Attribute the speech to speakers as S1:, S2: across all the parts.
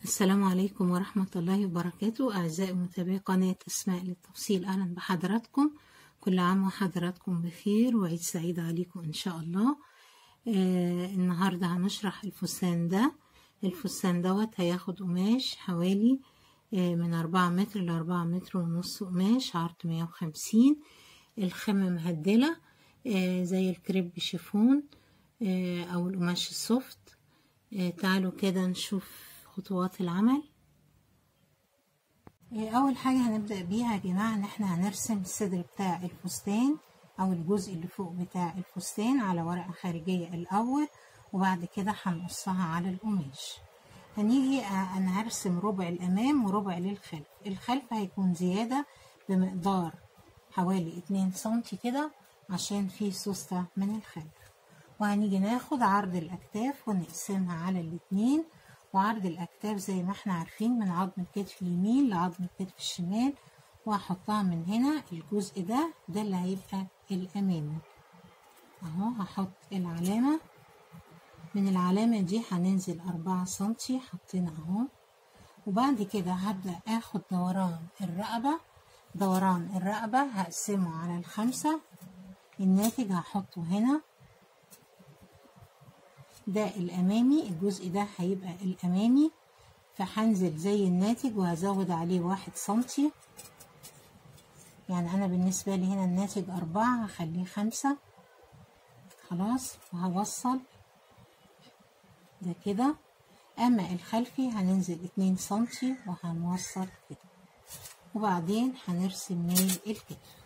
S1: السلام عليكم ورحمة الله وبركاته أعزائي متابعي قناة أسماء للتفصيل أهلا بحضراتكم كل عام وحضراتكم بخير وعيد سعيد عليكم إن شاء الله آه النهاردة هنشرح الفستان ده الفستان دوت هياخد قماش حوالي آه من أربعة متر لأربعة متر ونص قماش عرض مية وخمسين الخامة مهدلة آه زي الكريب شيفون آه أو القماش السوفت آه تعالوا كده نشوف خطوات العمل اول حاجة هنبدأ بيها يا جماعة ان احنا هنرسم الصدر بتاع الفستان او الجزء اللي فوق بتاع الفستان على ورقة خارجية الاول وبعد كده هنقصها على القماش هنيجي انا هرسم ربع الامام وربع للخلف الخلف هيكون زيادة بمقدار حوالي اتنين سنتي كده عشان فيه سوستة من الخلف وهنيجي ناخد عرض الاكتاف ونقسمها على الاتنين وعرض الأكتاف زي ما احنا عارفين من عظم الكتف اليمين لعظم الكتف الشمال وهحطها من هنا الجزء ده ده اللي هيبقى الأمامي اهو هحط العلامة من العلامة دي هننزل أربعة سنتي حطينا اهو وبعد كده هبدأ اخد دوران الرقبة دوران الرقبة هقسمه على الخمسة الناتج هحطه هنا ده الأمامي الجزء ده هيبقى الأمامي فهنزل زي الناتج وهزود عليه واحد سنتي يعني أنا بالنسبة لي هنا الناتج أربعة هخليه خمسة خلاص وهوصل ده كده أما الخلفي هننزل اتنين سنتي وهنوصل كده وبعدين هنرسم ميل الكتف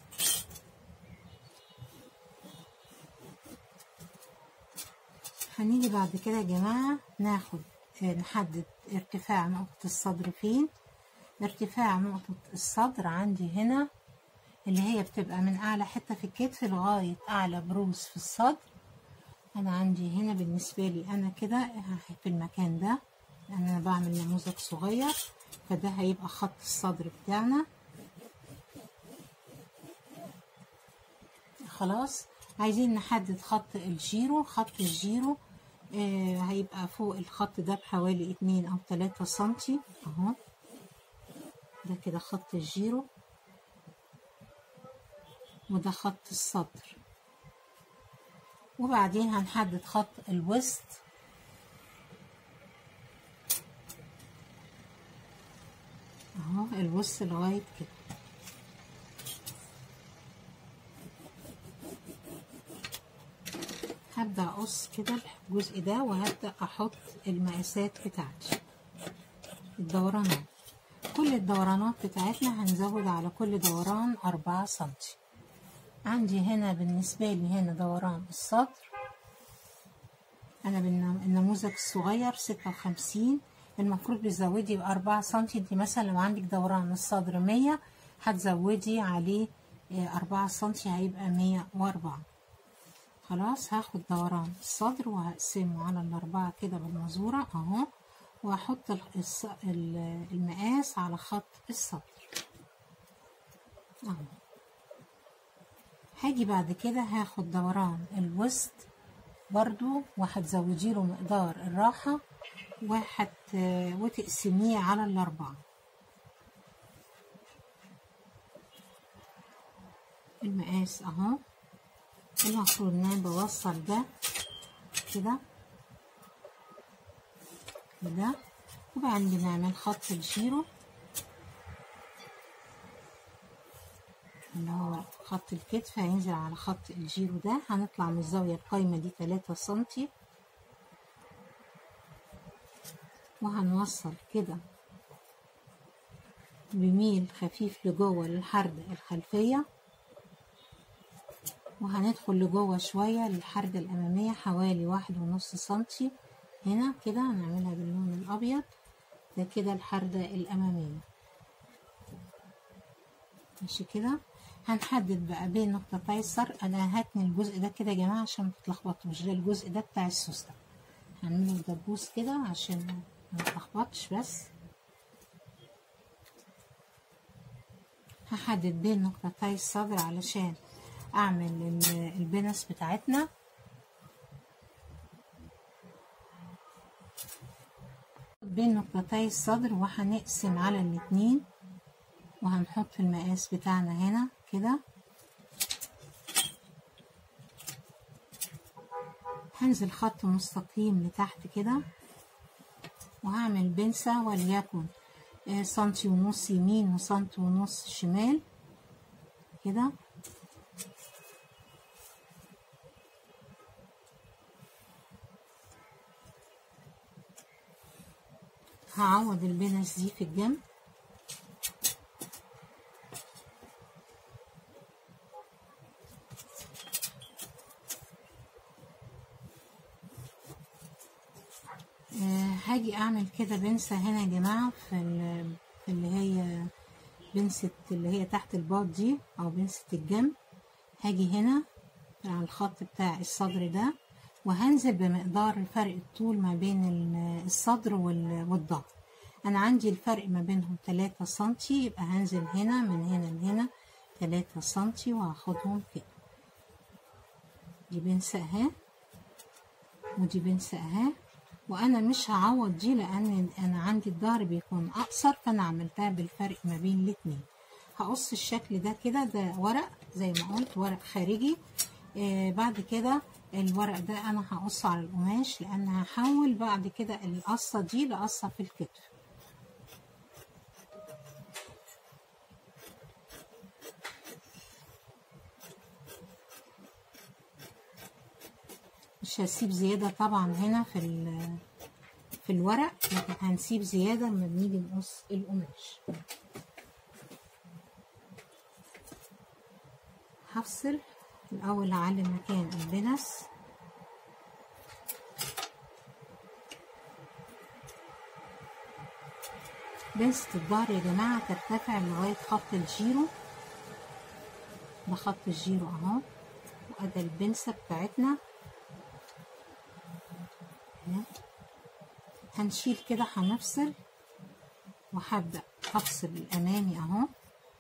S1: هنيجي بعد كده يا جماعة ناخد نحدد ارتفاع نقطة الصدر فين ارتفاع نقطة الصدر عندي هنا اللي هي بتبقى من أعلى حتة في الكتف لغاية أعلى بروز في الصدر أنا عندي هنا بالنسبة لي أنا كده في المكان ده لأن أنا بعمل نموذج صغير فده هيبقى خط الصدر بتاعنا خلاص عايزين نحدد خط الجيرو خط الجيرو آه هيبقى فوق الخط ده بحوالي اتنين او تلاتة سنتي اهو ده كده خط الجيرو وده خط الصدر وبعدين هنحدد خط الوسط اهو الوسط لغاية كده هبدأ أقص كده الجزء ده وهبدأ أحط المقاسات بتاعتي الدورانات كل الدورانات بتاعتنا هنزود على كل دوران أربعة سنتي عندي هنا بالنسبة لي هنا دوران الصدر أنا بالنموذج الصغير ستة وخمسين المفروض بتزودي بأربعة سنتي انت مثلا لو عندك دوران الصدر مية هتزودي عليه أربعة سنتي هيبقى مية وأربعة خلاص هاخد دوران الصدر وهقسمه على الأربعة كده بالمزورة أهو وهحط المقاس على خط الصدر أهو هاجي بعد كده هاخد دوران الوسط برضو وهتزودي له مقدار الراحة وهت وتقسميه على الأربعة المقاس أهو المفروض ان انا بوصل ده كده كده وبعدين بنعمل خط الجيرو اللي هو خط الكتف هينزل على خط الجيرو ده هنطلع من الزاوية القايمة دي تلاتة سنتي وهنوصل كده بميل خفيف لجوه للحردة الخلفية وهندخل لجوه شوية للحردة الأمامية حوالي واحد ونص سنتي هنا كده هنعملها باللون الأبيض ده كده الحردة الأمامية ماشي كده هنحدد بقى بين نقطتي السر أنا هتني الجزء ده كده يا جماعة عشان متتلخبطوش ده الجزء ده بتاع السوستة هنعمله دبوس كده عشان متلخبطش بس هحدد بين نقطتي الصدر علشان اعمل البنس بتاعتنا بين نقطتي الصدر وهنقسم على الاتنين وهنحط المقاس بتاعنا هنا كده هنزل خط مستقيم لتحت كده وهعمل بنسة وليكن آه، سنتي ونص يمين وسنتي ونص شمال كده هعوض البنس دي في الجنب آه، هاجي اعمل كده بنسة هنا يا جماعة في, ال- في اللي هي بنسة اللي هي تحت الباط دي او بنسة الجنب هاجي هنا على الخط بتاع الصدر ده وهنزل بمقدار فرق الطول ما بين ال- الصدر وال- والظهر انا عندي الفرق ما بينهم 3 سنتي يبقى هنزل هنا من هنا لهنا 3 سنتي وهاخدهم كده دي بنسة اهي ودي بنسة اهي وانا مش هعوض دي لان انا عندي الظهر بيكون اقصر فانا عملتها بالفرق ما بين الاتنين هقص الشكل ده كده ده ورق زي ما قلت ورق خارجي آه بعد كده الورق ده انا هقصه على القماش لان هحول بعد كده القصه دي لقصه في الكتف مش هسيب زيادة طبعا هنا في ال- في الورق لكن هنسيب زيادة لما بنيجي نقص القماش هفصل الأول هعلم مكان البنس بنسة الظهر يا جماعة ترتفع لغاية خط الجيرو ده خط الجيرو اهو وادي البنسة بتاعتنا اهي. هنشيل كده هنفصل وهبدأ أفصل الأمامي أهو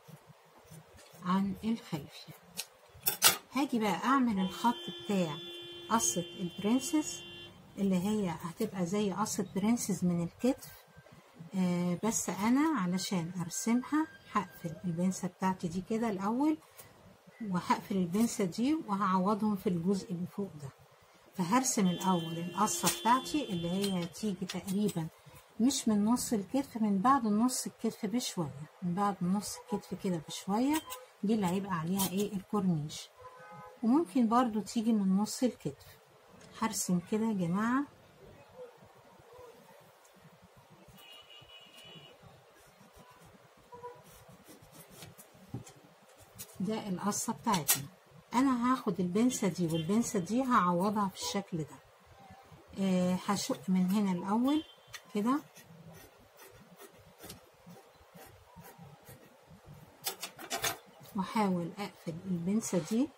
S1: عن الخلفي هاجي بقى أعمل الخط بتاع قصة البرنسس اللي هي هتبقى زي قصة برنسس من الكتف آه بس أنا علشان أرسمها هقفل البنسة بتاعتي دي كده الأول وهقفل البنسة دي وهعوضهم في الجزء اللي فوق ده فهرسم الأول القصة بتاعتي اللي هي هتيجي تقريبا مش من نص الكتف من بعد نص الكتف بشوية من بعد نص الكتف كده بشوية دي اللي هيبقى عليها ايه الكورنيش وممكن برضو تيجي من نص الكتف هرسم كده يا جماعة ده القصة بتاعتنا انا هاخد البنسة دي والبنسة دي هعوضها في الشكل ده آه هشق من هنا الاول كده واحاول اقفل البنسة دي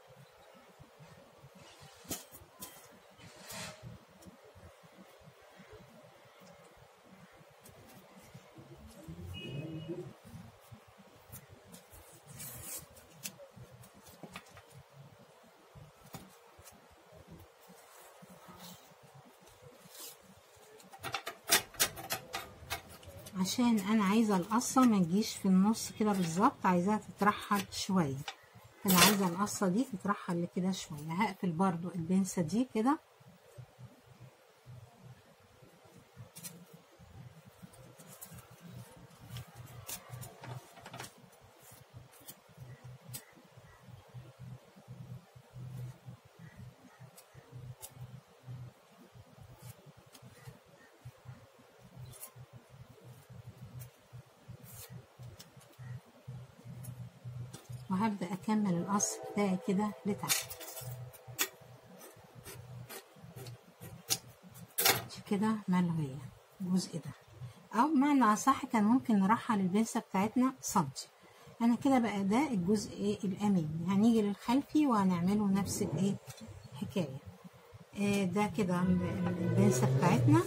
S1: عشان انا عايزه القصه ما تجيش في النص كده بالظبط عايزاها تترحل شويه انا عايزه القصه دي تترحل لكده شويه هقفل برضو البنسه دي كده وهبدأ أكمل القص بتاعي كده لتحت دي كده ملغية الجزء ده أو بمعنى أصح كان ممكن نرحل البنسة بتاعتنا سنتي أنا كده بقى ده الجزء إيه الأمامي هنيجي للخلفي وهنعمله نفس الإيه حكاية إيه ده كده البنسة بتاعتنا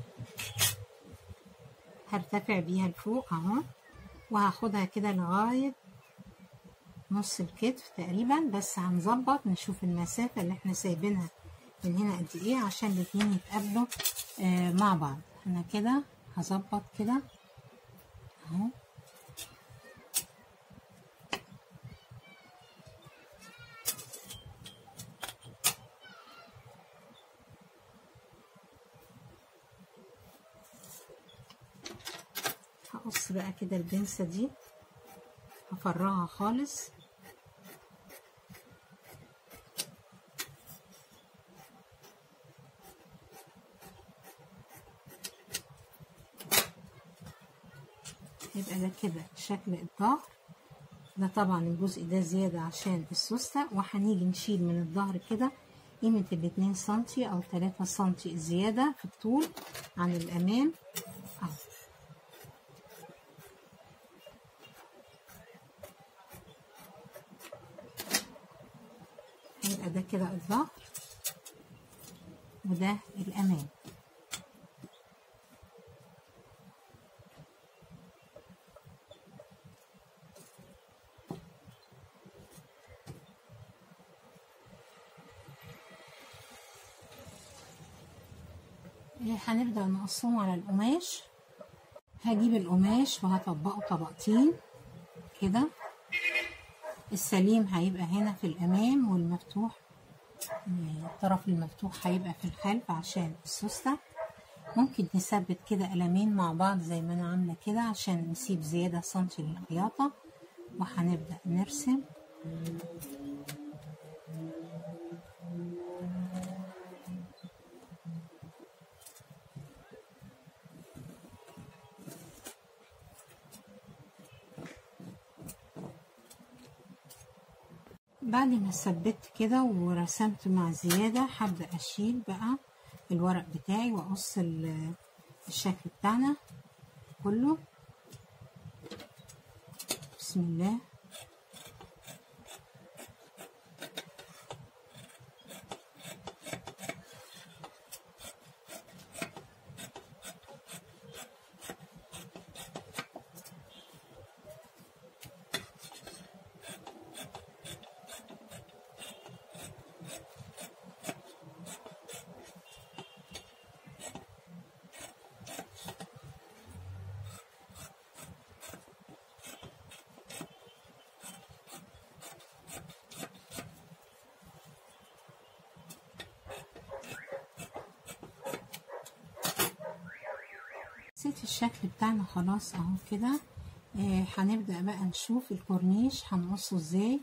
S1: هرتفع بيها لفوق أهو وهاخدها كده لغاية نص الكتف تقريبا بس هنظبط نشوف المسافة اللي احنا سايبينها من هنا قد ايه عشان الاتنين يتقابلوا آه مع بعض انا كده هظبط كده اهو هقص بقى كده البنسة دي هفرغها خالص يبقى ده كده شكل الظهر ده طبعا الجزء ده زيادة عشان السوستة وهنيجي نشيل من الظهر كده قيمة الاتنين سنتي أو تلاتة سنتي زيادة في الطول عن الأمام أهو يبقى ده كده الظهر وده الأمام هنبدأ نقصهم على القماش هجيب القماش وهطبقه طبقتين كده السليم هيبقى هنا في الأمام والمفتوح الطرف المفتوح هيبقى في الخلف عشان السوستة ممكن نثبت كده قلمين مع بعض زي ما أنا عاملة كده عشان نسيب زيادة سنتي للخياطة وهنبدأ نرسم بعد ما ثبت كده ورسمت مع زيادة هبدأ أشيل بقى الورق بتاعي وأقص الشكل بتاعنا كله بسم الله نسيت الشكل بتاعنا خلاص اهو كده آه هنبدأ بقى نشوف الكورنيش هنقصه ازاي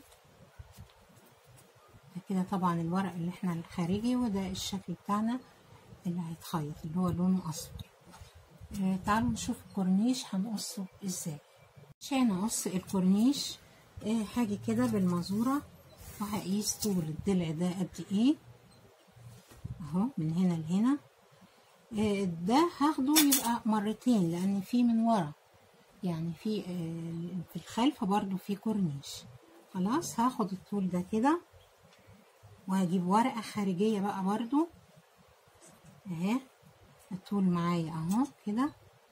S1: ده كده طبعا الورق اللي احنا الخارجي وده الشكل بتاعنا اللي هيتخيط اللي هو لونه اصفر آه تعالوا نشوف الكورنيش هنقصه ازاي عشان اقص الكورنيش آه هاجي كده بالمزورة وهقيس طول الضلع ده قد ايه اهو من هنا لهنا ده هاخده يبقى مرتين لان في من ورا يعني في في الخلف برضو في كورنيش خلاص هاخد الطول ده كده وهجيب ورقة خارجية بقى برضو اهي الطول معايا اهو كده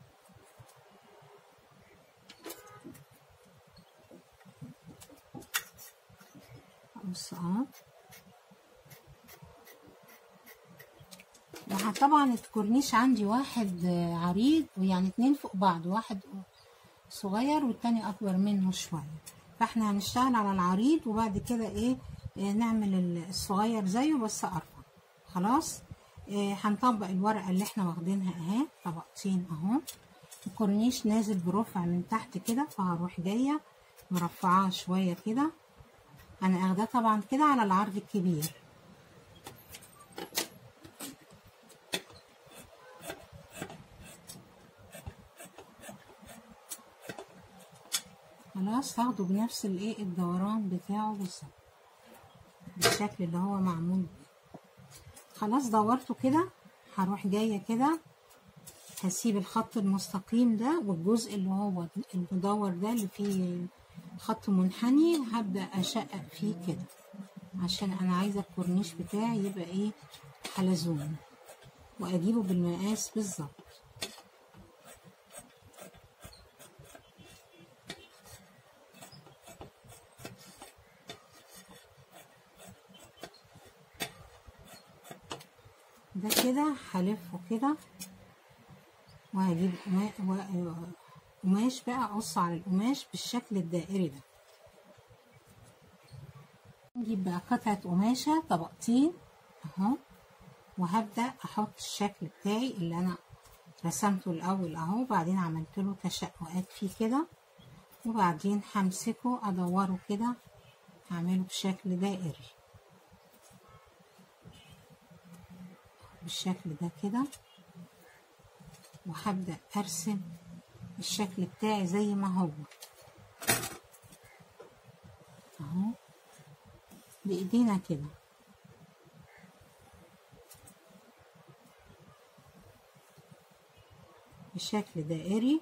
S1: بص اهو طبعا الكورنيش عندي واحد عريض ويعني اتنين فوق بعض واحد صغير والتاني اكبر منه شوية فاحنا هنشتغل على العريض وبعد كده ايه نعمل الصغير زيه بس ارفع خلاص إيه هنطبق الورقة اللي احنا واخدينها اهي طبقتين اهو الكورنيش نازل برفع من تحت كده فهروح جاية مرفعاه شوية كده انا اخداه طبعا كده على العرض الكبير خلاص هاخده بنفس الايه الدوران بتاعه بالظبط بالشكل اللي هو معمول بيه خلاص دورته كده هروح جايه كده هسيب الخط المستقيم ده والجزء اللي هو المدور ده اللي فيه خط منحني هبدأ أشقق فيه كده عشان أنا عايزة الكورنيش بتاعي يبقى إيه حلزون وأجيبه بالمقاس بالظبط ده كده هلفه كده وهجيب قما- و- قماش بقى اقص على القماش بالشكل الدائري ده نجيب بقى قطعة قماشة طبقتين اهو وهبدأ احط الشكل بتاعي اللي انا رسمته الاول اهو بعدين عملت له تشققات فيه كده وبعدين همسكه ادوره كده هعمله بشكل دائري بالشكل ده كده وهبدأ ارسم الشكل بتاعي زي ما هو اهو بايدينا كده بشكل دائري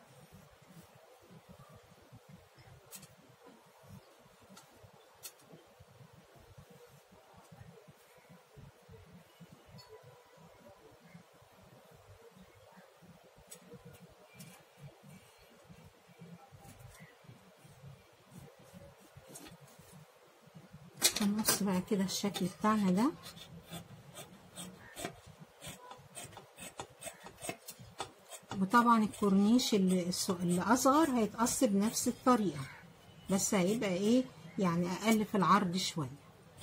S1: هنقص بقى كده الشكل بتاعنا ده وطبعا الكورنيش اللي, الص- اللي اصغر هيتقص بنفس الطريقة بس هيبقى ايه يعني اقل في العرض شوية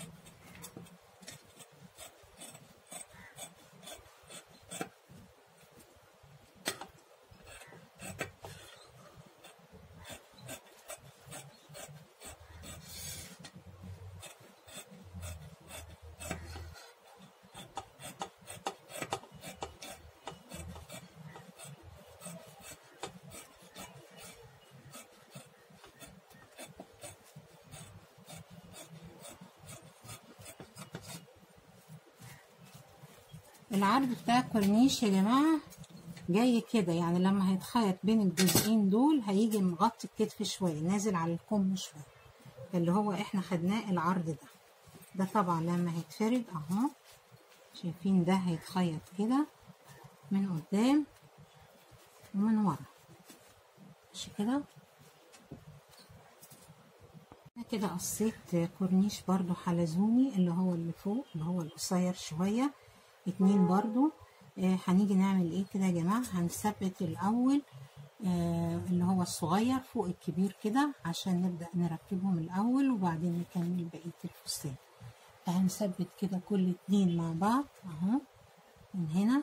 S1: العرض بتاع الكورنيش يا جماعة جاي كده يعني لما هيتخيط بين الجزئين دول هيجي مغطي الكتف شوية نازل على الكم شوية اللي هو احنا خدناه العرض ده ده طبعا لما هيتفرد اهو شايفين ده هيتخيط كده من قدام ومن ورا مش كده أنا كده قصيت كورنيش برضو حلزوني اللي هو اللي فوق اللي هو القصير شوية اتنين برضو آه هنيجي نعمل ايه كده يا جماعة هنثبت الاول آه اللي هو الصغير فوق الكبير كده عشان نبدأ نركبهم الاول وبعدين نكمل بقية الفستان فهنثبت كده كل اتنين مع بعض اهو من هنا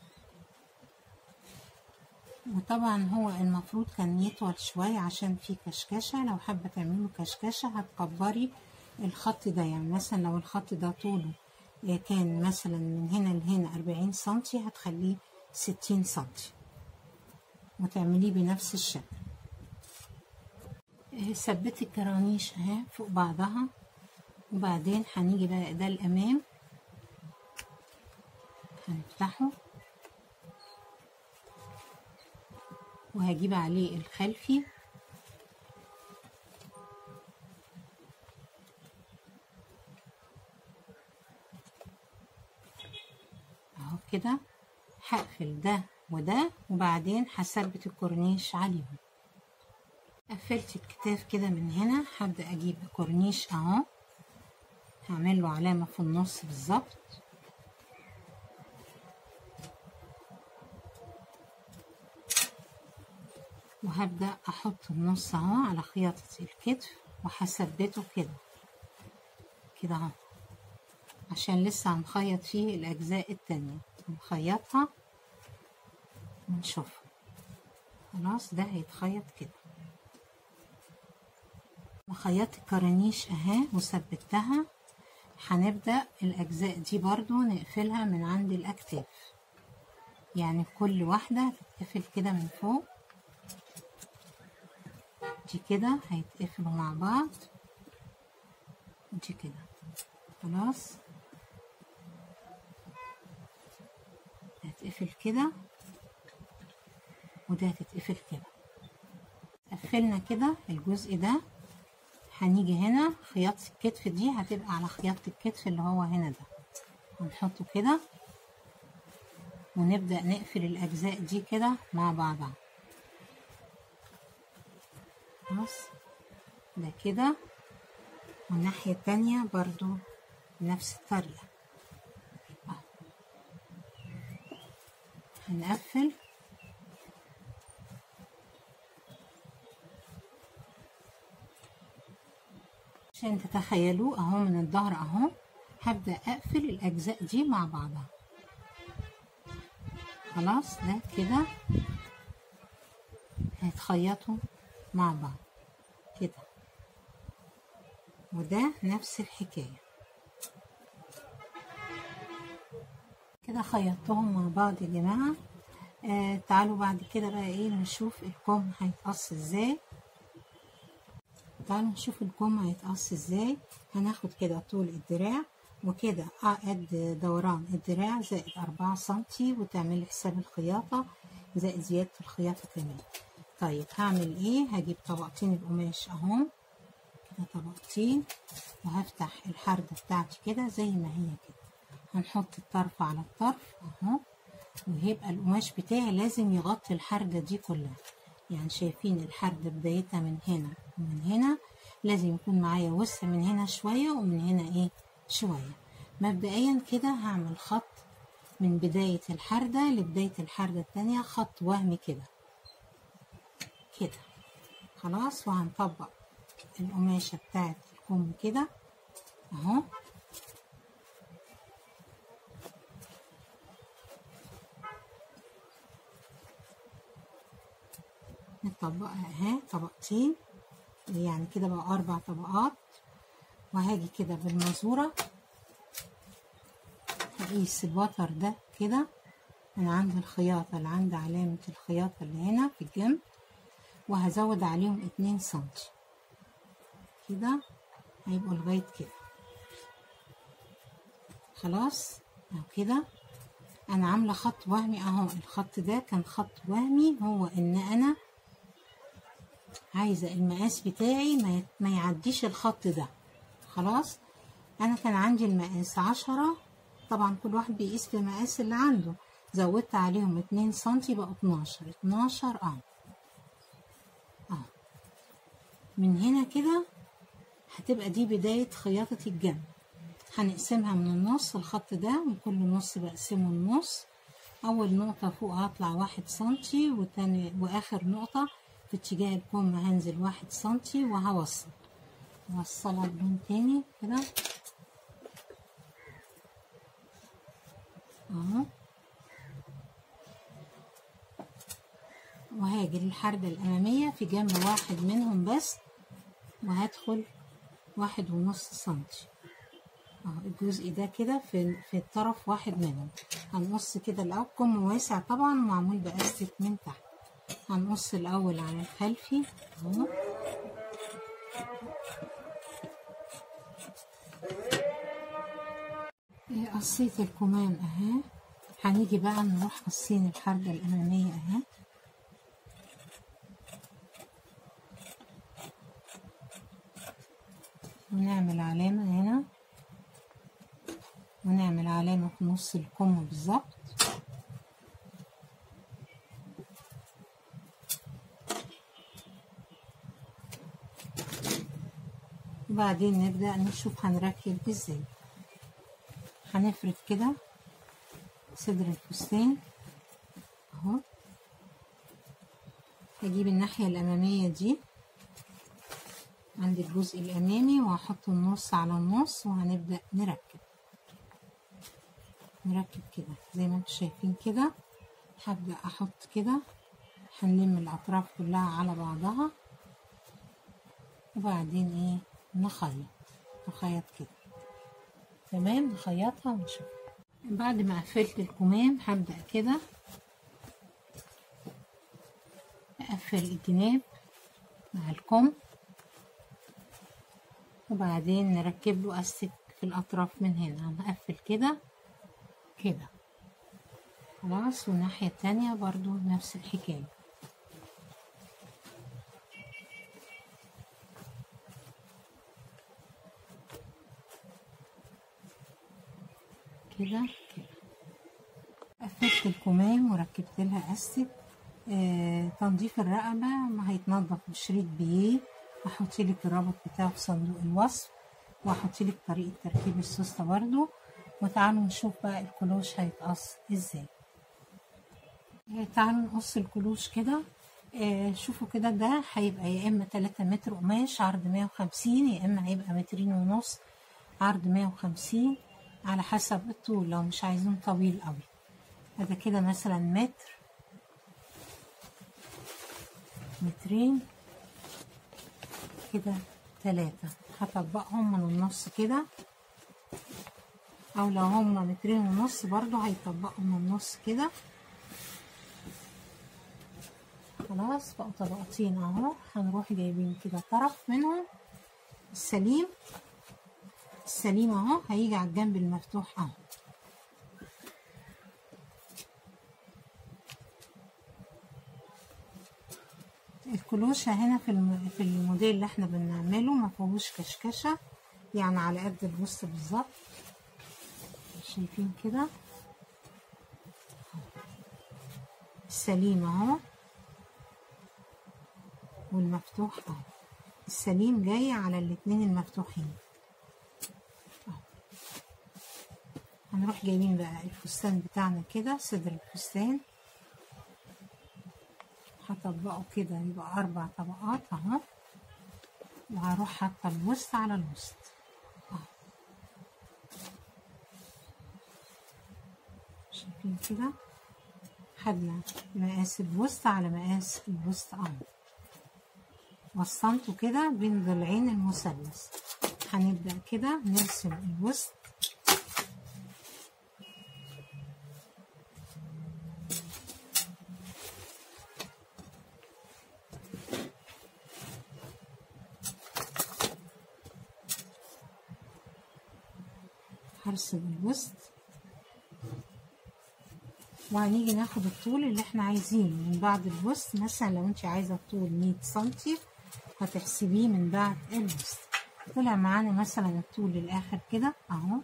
S1: وطبعا هو المفروض كان يطول شوية عشان فيه كشكشة لو حابة تعملوا كشكشة هتكبري الخط ده يعني مثلا لو الخط ده طوله آه، كان مثلا من هنا لهنا أربعين سنتي هتخليه ستين سنتي وتعمليه بنفس الشكل آه، ثبتي الكرانيش اهي فوق بعضها وبعدين هنيجي بقى ده الأمام هنفتحه وهجيب عليه الخلفي اهو كده هقفل ده وده وبعدين هثبت الكورنيش عليهم قفلت الكتاف كده من هنا هبدأ اجيب كورنيش اهو هعمل له علامة في النص بالظبط وهبدأ أحط النص أهو على خياطة الكتف وهثبته كده كده أهو عشان لسه هنخيط فيه الأجزاء التانية هنخيطها ونشوفها خلاص ده هيتخيط كده خيطت الكرانيش اهي وثبتها هنبدأ الأجزاء دي برضو نقفلها من عند الأكتاف يعني كل واحدة تتقفل كده من فوق دي كده هيتقفلوا مع بعض ودي كده خلاص هتقفل كده وده هتتقفل كده قفلنا كده الجزء ده هنيجي هنا خياطة الكتف دي هتبقى على خياطة الكتف اللي هو هنا ده هنحطه كده ونبدأ نقفل الأجزاء دي كده مع بعضها خلاص ده كده والناحية التانية برضو بنفس الطريقة أهو. هنقفل عشان تتخيلوا اهو من الظهر اهو هبدأ اقفل الاجزاء دي مع بعضها خلاص ده كده هيتخيطوا مع بعض كده وده نفس الحكاية كده خيطتهم مع بعض يا جماعة آه تعالوا بعد كده بقى ايه نشوف الكم هيتقص ازاي تعالوا نشوف الكم هيتقص ازاي هناخد كده طول الدراع وكده قد دوران الدراع زائد أربعة سنتي وتعملي حساب الخياطة زائد زيادة الخياطة كمان طيب هعمل ايه هجيب طبقتين القماش اهم كده طبقتين وهفتح الحردة بتاعتي كده زي ما هي كده هنحط الطرف على الطرف اهو وهيبقى القماش بتاعي لازم يغطي الحردة دي كلها يعني شايفين الحردة بدايتها من هنا ومن هنا لازم يكون معايا وسع من هنا شوية ومن هنا ايه شوية مبدئيا كده هعمل خط من بداية الحردة لبداية الحردة التانية خط وهمي كده كده خلاص وهنطبق القماشة بتاعت الكم كده اهو نطبقها اهي طبقتين يعني كده بقى اربع طبقات وهاجي كده بالمزورة هقيس الوتر ده كده من عند الخياطة اللي عند علامة الخياطة اللي هنا في الجنب وهزود عليهم اتنين سنتي كده هيبقوا لغاية كده خلاص اهو كده انا عاملة خط وهمي اهو الخط ده كان خط وهمي هو ان انا عايزة المقاس بتاعي ما, ما يعديش الخط ده خلاص انا كان عندي المقاس عشرة طبعا كل واحد بيقيس في المقاس اللي عنده زودت عليهم اتنين سنتي بقوا اتناشر اتناشر اه اه من هنا كده هتبقى دي بداية خياطة الجنب هنقسمها من النص الخط ده وكل نص بقسمه النص أول نقطة فوق هطلع واحد سنتي وتاني وآخر نقطة في اتجاه الكم هنزل واحد سنتي وهوصل وصلها بلون تاني كده اهو وهاجي للحردة الأمامية في جنب واحد منهم بس وهدخل واحد ونص سنتي اهو الجزء ده كده في في الطرف واحد منهم هنقص كده الأول كم واسع طبعا معمول بأستك من تحت هنقص الأول على الخلفي اهو قصيت الكمام اهي هنيجي بقى نروح قصين الحردة الأمامية اهي ونعمل علامة هنا ونعمل علامة في نص الكم بالظبط وبعدين نبدأ نشوف هنركب ازاي هنفرد كده صدر الفستان اهو هجيب الناحية الأمامية دي عند الجزء الأمامي وهحط النص على النص وهنبدأ نركب نركب كده زي ما انتم شايفين كده هبدأ أحط كده هنلم الأطراف كلها على بعضها وبعدين ايه نخيط نخيط كده تمام نخيطها ونشوف بعد ما قفلت الكمام هبدأ كده أقفل الجناب مع الكم وبعدين نركب له أستك في الأطراف من هنا هنقفل كده كده خلاص والناحية التانية برضو نفس الحكاية كده كده قفلت الكمام وركبت لها أستك آه تنظيف الرقبة ما هيتنضف بشريط بيه هحط لك الرابط بتاعه في صندوق الوصف وهحط لك طريقة تركيب السوستة برضو وتعالوا نشوف بقى الكلوش هيتقص ازاي آه تعالوا نقص الكلوش كده آه شوفوا كده ده هيبقى يا اما 3 متر قماش عرض 150 يا اما هيبقى مترين ونص عرض 150 على حسب الطول لو مش عايزين طويل قوي هذا كده مثلا متر مترين كده تلاتة هطبقهم من النص كده او لو هما مترين ونص برضو هيطبقوا من النص كده خلاص بقوا طبقتين اهو هنروح جايبين كده طرف منهم السليم السليم اهو هيجي على الجنب المفتوح اهو الكلوشة هنا في الم... في الموديل اللي احنا بنعمله ما فيهوش كشكشة يعني على قد الوسط بالظبط شايفين كده السليم اهو والمفتوح اهو السليم جاي على الاتنين المفتوحين أهو. هنروح جايبين بقى الفستان بتاعنا كده صدر الفستان هطبقه كده يبقى أربع طبقات أهو وهروح حاطة الوسط على الوسط أهو شايفين كده خدنا مقاس الوسط على مقاس الوسط أهو وصلته كده بين ضلعين المثلث هنبدأ كده نرسم الوسط هرسم الوسط وهنيجي ناخد الطول اللي احنا عايزينه من بعد الوسط مثلا لو انت عايزة الطول 100 سنتي هتحسبيه من بعد الوسط طلع معانا مثلا الطول للآخر كده اهو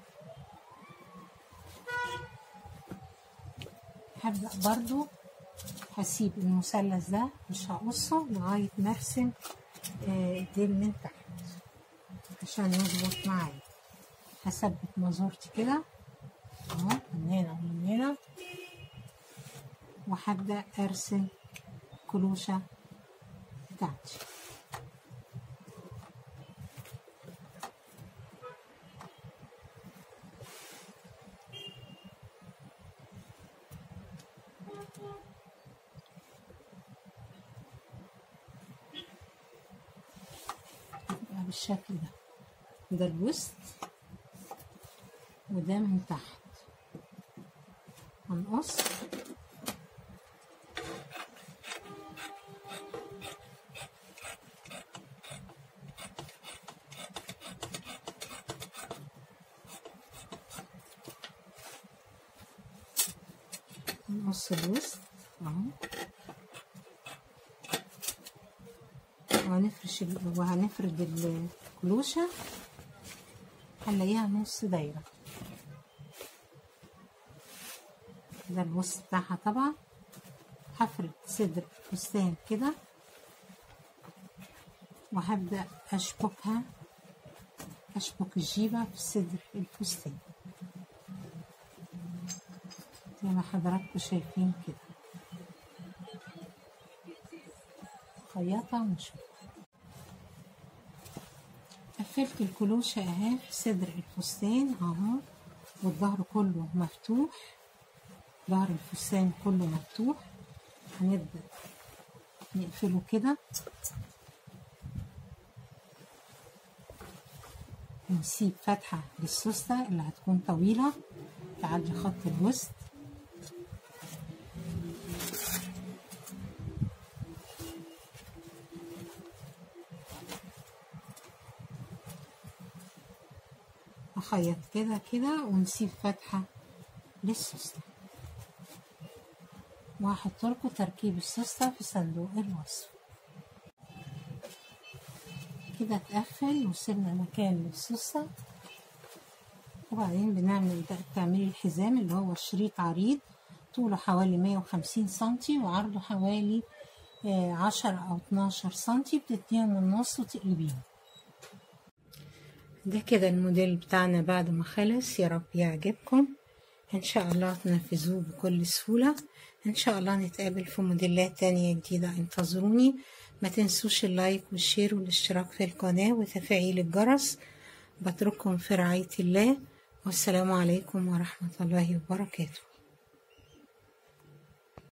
S1: هبدأ برضو هسيب المثلث ده مش هقصه لغاية ما ارسم آه، الديل من تحت عشان يظبط معايا هثبت مازورتي كده اهو من هنا ومن هنا وهبدأ ارسم كلوشة بتاعتي يبقى بالشكل ده ده الوسط وده من تحت هنقص نقص الوسط اهو وهنفرش ال- وهنفرد الكلوشة هنلاقيها نص دايرة ده الوسط بتاعها طبعا هفرد صدر الفستان كده وهبدأ أشبكها أشبك الجيبة في صدر الفستان زي ما حضراتكم شايفين كده خياطة ونشوف قفلت الكلوشة اهي في صدر الفستان اهو والظهر كله مفتوح ظهر الفستان كله مفتوح هنبدأ نقفله كده ونسيب فتحة للسوستة اللي هتكون طويلة تعدي خط الوسط أخيط كده كده ونسيب فتحة للسوستة وهحط لكم تركيب السوستة في صندوق الوصف كده اتقفل وسيبنا مكان للسوستة وبعدين بنعمل ده تعميل الحزام اللي هو شريط عريض طوله حوالي 150 سنتي وعرضه حوالي آه، 10 أو 12 سنتي بتديهم من النص وتقلبيهم ده كده الموديل بتاعنا بعد ما خلص يا رب يعجبكم ان شاء الله تنفذوه بكل سهولة ان شاء الله نتقابل في موديلات تانية جديدة انتظروني ما تنسوش اللايك والشير والاشتراك في القناة وتفعيل الجرس بترككم في رعاية الله والسلام عليكم ورحمة الله وبركاته